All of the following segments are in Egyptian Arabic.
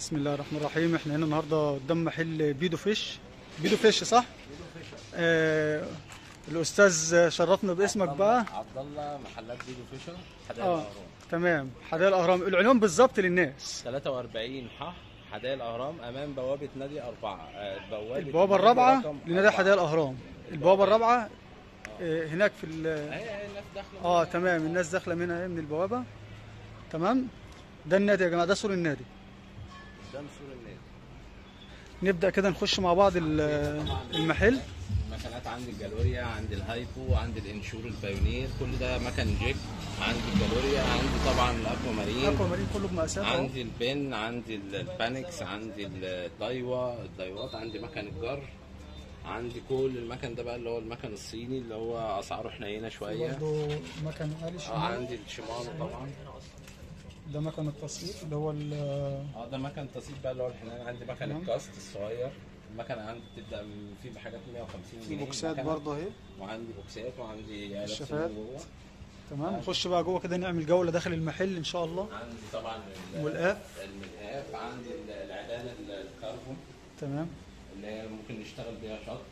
بسم الله الرحمن الرحيم احنا هنا النهارده قدام محل بيدو فيش بيدو فيش صح؟ آه الاستاذ شرفنا باسمك بقى عبد الله محلات بيدو فيشر حدائق اه الاهرام تمام حدائق الاهرام العنوان بالظبط للناس 43 ح حدائق الاهرام امام بوابه نادي اربعه آه، بوابه البوابه نادي الرابعه رقم لنادي أربعة. حدائق الاهرام البوابه الرابعه آه هناك في ال- هي هي الناس داخله اه تمام الناس داخله منها من البوابه تمام ده النادي يا جماعه ده سور النادي قدام سور النادي نبدا كده نخش مع بعض ال- المحل المكنات عندي الجالوريا عندي الهايبو عندي الانشور البايونير كل ده مكن جيك عندي الجالوريا عندي طبعا الاكوا مارين اكوا مارين كله بمقاسات اهو عندي البن عندي ال- البانكس عندي الدايوا الدايوات عندي مكن الجر عندي كل المكن ده بقى اللي هو المكن الصيني اللي هو اسعاره حنينه شويه برضه مكن آلي اه شمال عندي الشيمانو طبعا ده مكن التصوير اللي هو ال- اه ده مكن تصيب بقى اللي هو الحنان عندي مكن تمام. الكاست الصغير المكنه عندي بتبدا من- في بحاجات 150 في جنيه بوكسات المكنة. برضه اهي وعندي بوكسات وعندي علب الشفات. سموم جوه تمام نخش بقى جوه كده نعمل جوله داخل المحل ان شاء الله عندي طبعا ال- والآب. الملقاف عندي ال- العيدان ال- الكربون تمام اللي هي ممكن نشتغل بيها شط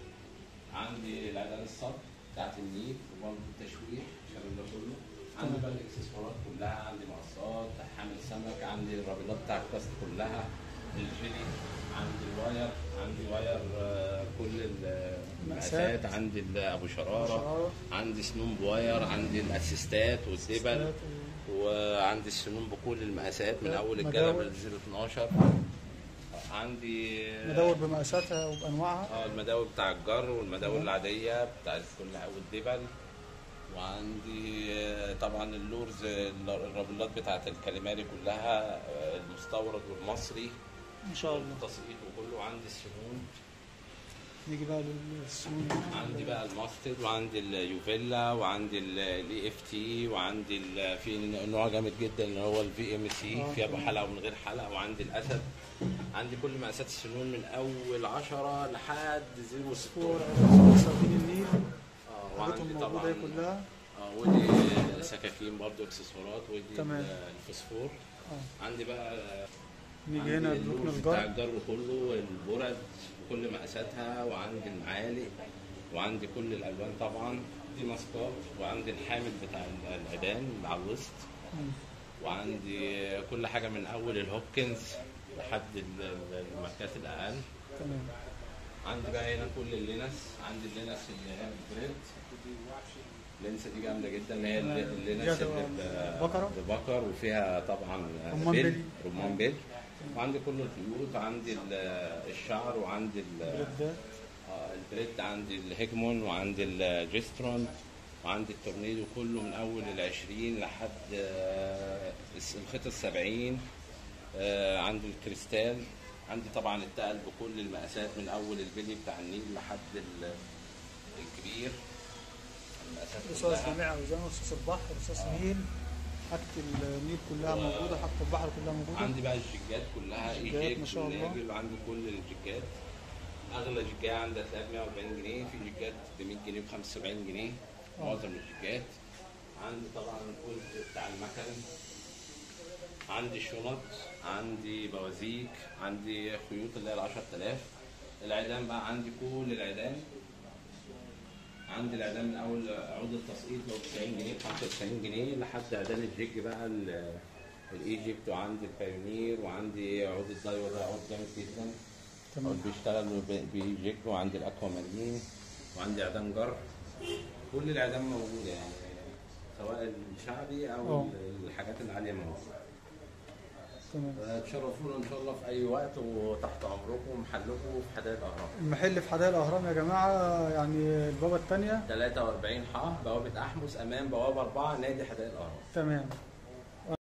عندي العيدان الصب بتاعت النيل وبرضه التشويح الكلام ده كله عندي بقى الاكسسوارات كلها عندي مقصات حامل سمك عندي الرابطات بتاع الكاست كلها الجيلي عندي الواير عندي واير آه، كل المقاسات مقاسات. عندي ال- ابو شراره شرارة. عندي سنون بواير عندي الاسيستات والدبل وعندي السنون بكل المقاسات من اول الجلب مداول. ل 012 عندي مدور بمقاساتها وبانواعها اه المداول بتاع الجر والمداول العادية بتاع كلها والدبل وعندي آه، طبعا اللورز الرابلات بتاعت الكاليماري كلها آه، المستورد والمصري ان شاء الله التسقيط وكله وعندي السنون نيجي بقى للسنون عندي بقى الماستد وعندي اليوفيلا وعندي الاي اف تي وعندي ال- في نوع جامد جدا اللي هو الفي ام سي آه، في ابو تمام. حلقه ومن غير حلقه وعندي الاسد عندي كل مقاسات السنون من اول 10 لحد 0 فور 16 سردين النيل اه حاجاتهم وعندي موجوده طبعا هي كلها اه ودي سكاكين برضو اكسسوارات ودي تمام. ال- الفوسفور اه عندي بقى نيجي هنا عندي الركن اللوز بتاع الجر الجر كله البرد بكل مقاساتها وعندي المعالق وعندي كل الالوان طبعا دي ماسكات وعندي الحامل بتاع ال- العيدان اللي على الوسط مم. وعندي كل حاجه من اول الهوكنز لحد ال- ال- الماركات الاقل تمام عندي بقى هنا كل اللينس عندي اللينس اللي هي البريد اللينسه دي جامده جدا اللي هي ال- تمام. اللينس دي اللي هتبقى ب- بكرة؟ ببكر وفيها طبعا رمان بيل بيلي. رمان بيل وعندي كل الخيوط عندي ال- الشعر وعندي ال- بريدات آه، البريد عندي الهيجمون وعندي الجيسترون وعندي التورنيدو كله من اول العشرين لحد آه، الس- الخيط السبعين آه، عندي الكريستال عندي طبعا التقل بكل المقاسات من اول البلي بتاع النيل لحد ال- الكبير المقاسات رصاص كلها. جميع اوزان رصاص البحر رصاص نيل حاجة النيل كلها موجودة حاجة البحر كلها موجودة عندي بقى الجيجات كلها اي جيجات جيك ما شاء الله. وناجل وعندي كل الجيجات اغلى جيجات عندي هتلاقيها ب 140 جنيه في جيجات ب 100 جنيه ب 75 جنيه آه. معظم الجيجات عندي طبعا الجزء بتاع المكن عندي شنط عندي بوازيك عندي خيوط اللي هي ال 10000 العيدان بقى عندي كل العيدان عندي العيدان من اول عود التسقيط لو 90 جنيه ب 95 جنيه لحد عيدان الجيج بقى ال- الايجيبت وعندي البايونير وعندي عود الدايور ده عود جامد جدا تمام عود بيشتغل ب- بيجيج وعندي الاكوا مارين وعندي عيدان جر كل العيدان موجوده يعني سواء الشعبي او اه. الحاجات العاليه موجوده تمام تشرفونا ان شاء الله في اي وقت وتحت امركم ومحلكم في حدائق الاهرام المحل في حدائق الاهرام يا جماعة يعني البابا الثانية 43 ح بوابه احمس امام بوابه 4 نادي حدائق الاهرام تمام